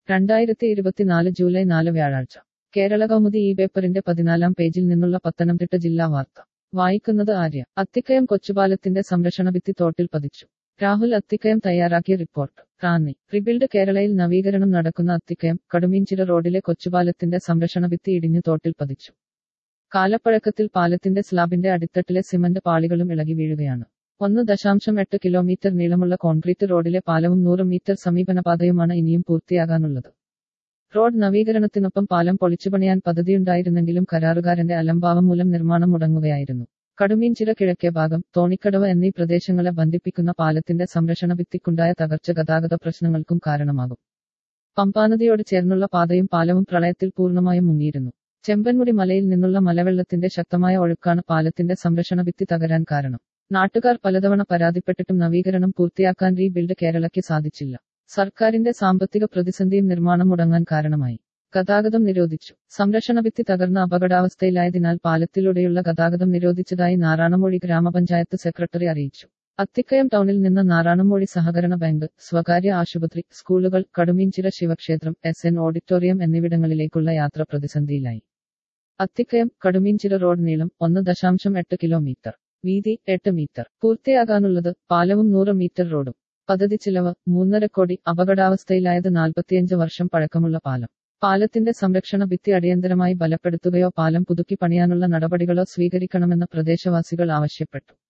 രണ്ടായിരത്തി ഇരുപത്തിനാല് ജൂലൈ നാല് വ്യാഴാഴ്ച കേരള കൗമുദി ഈ പേപ്പറിന്റെ പതിനാലാം പേജിൽ നിന്നുള്ള പത്തനംതിട്ട ജില്ലാ വാർത്ത വായിക്കുന്നത് ആര്യ അത്തിക്കയം കൊച്ചുപാലത്തിന്റെ സംരക്ഷണ ഭിത്തി തോട്ടിൽ പതിച്ചു രാഹുൽ അത്തിക്കയം തയ്യാറാക്കിയ റിപ്പോർട്ട് റാന്നി റിബിൽഡ് കേരളയിൽ നവീകരണം നടക്കുന്ന അത്തിക്കയം കടുമീഞ്ചിറ റോഡിലെ കൊച്ചുപാലത്തിന്റെ സംരക്ഷണ ഭിത്തി ഇടിഞ്ഞു തോട്ടിൽ പതിച്ചു കാലപ്പഴക്കത്തിൽ പാലത്തിന്റെ സ്ലാബിന്റെ അടിത്തട്ടിലെ സിമന്റ് പാളികളും ഇളകി വീഴുകയാണ് ഒന്ന് ദശാംശം എട്ട് കിലോമീറ്റർ നീളമുള്ള കോൺക്രീറ്റ് റോഡിലെ പാലവും നൂറ് മീറ്റർ സമീപനപാതയുമാണ് ഇനിയും പൂർത്തിയാകാനുള്ളത് റോഡ് നവീകരണത്തിനൊപ്പം പാലം പൊളിച്ചുപണിയാൻ പദ്ധതിയുണ്ടായിരുന്നെങ്കിലും കരാറുകാരന്റെ അലംഭാവം മൂലം നിർമ്മാണം മുടങ്ങുകയായിരുന്നു കടുമീൻചിറ കിഴക്കേ ഭാഗം തോണിക്കടവ് എന്നീ പ്രദേശങ്ങളെ ബന്ധിപ്പിക്കുന്ന പാലത്തിന്റെ സംരക്ഷണ ഭിത്തിക്കുണ്ടായ തകർച്ച ഗതാഗത പ്രശ്നങ്ങൾക്കും കാരണമാകും പമ്പാനദിയോട് ചേർന്നുള്ള പാതയും പാലവും പ്രളയത്തിൽ പൂർണ്ണമായും മുങ്ങിയിരുന്നു ചെമ്പൻമുടി മലയിൽ നിന്നുള്ള മലവെള്ളത്തിന്റെ ശക്തമായ ഒഴുക്കാണ് പാലത്തിന്റെ സംരക്ഷണ ഭിത്തി തകരാൻ കാരണം നാട്ടുകാർ പലതവണ പരാതിപ്പെട്ടിട്ടും നവീകരണം പൂർത്തിയാക്കാൻ റീബിൽഡ് കേരളയ്ക്ക് സാധിച്ചില്ല സർക്കാരിന്റെ സാമ്പത്തിക പ്രതിസന്ധിയും നിർമ്മാണം മുടങ്ങാൻ കാരണമായി ഗതാഗതം നിരോധിച്ചു സംരക്ഷണ ഭിത്തി തകർന്ന അപകടാവസ്ഥയിലായതിനാൽ പാലത്തിലൂടെയുള്ള ഗതാഗതം നിരോധിച്ചതായി നാറാണമൊഴി ഗ്രാമപഞ്ചായത്ത് സെക്രട്ടറി അറിയിച്ചു അത്തിക്കയം ടൗണിൽ നിന്ന് നാറാണമൊഴി സഹകരണ ബാങ്ക് സ്വകാര്യ ആശുപത്രി സ്കൂളുകൾ കടുമീഞ്ചിറ ശിവക്ഷേത്രം എസ് എൻ ഓഡിറ്റോറിയം എന്നിവിടങ്ങളിലേക്കുള്ള യാത്ര പ്രതിസന്ധിയിലായി അത്തിക്കയം കടുമീഞ്ചിറ റോഡ് നീളം ഒന്ന് ദശാംശം എട്ട് കിലോമീറ്റർ വീതി എട്ട് മീറ്റർ പൂർത്തിയാകാനുള്ളത് പാലവും നൂറ് മീറ്റർ റോഡും പദ്ധതി ചിലവ് മൂന്നര കോടി അപകടാവസ്ഥയിലായത് നാൽപ്പത്തിയഞ്ച് വർഷം പഴക്കമുള്ള പാലം പാലത്തിന്റെ സംരക്ഷണ ഭിത്തി അടിയന്തരമായി ബലപ്പെടുത്തുകയോ പാലം പുതുക്കി പണിയാനുള്ള നടപടികളോ സ്വീകരിക്കണമെന്ന് പ്രദേശവാസികൾ ആവശ്യപ്പെട്ടു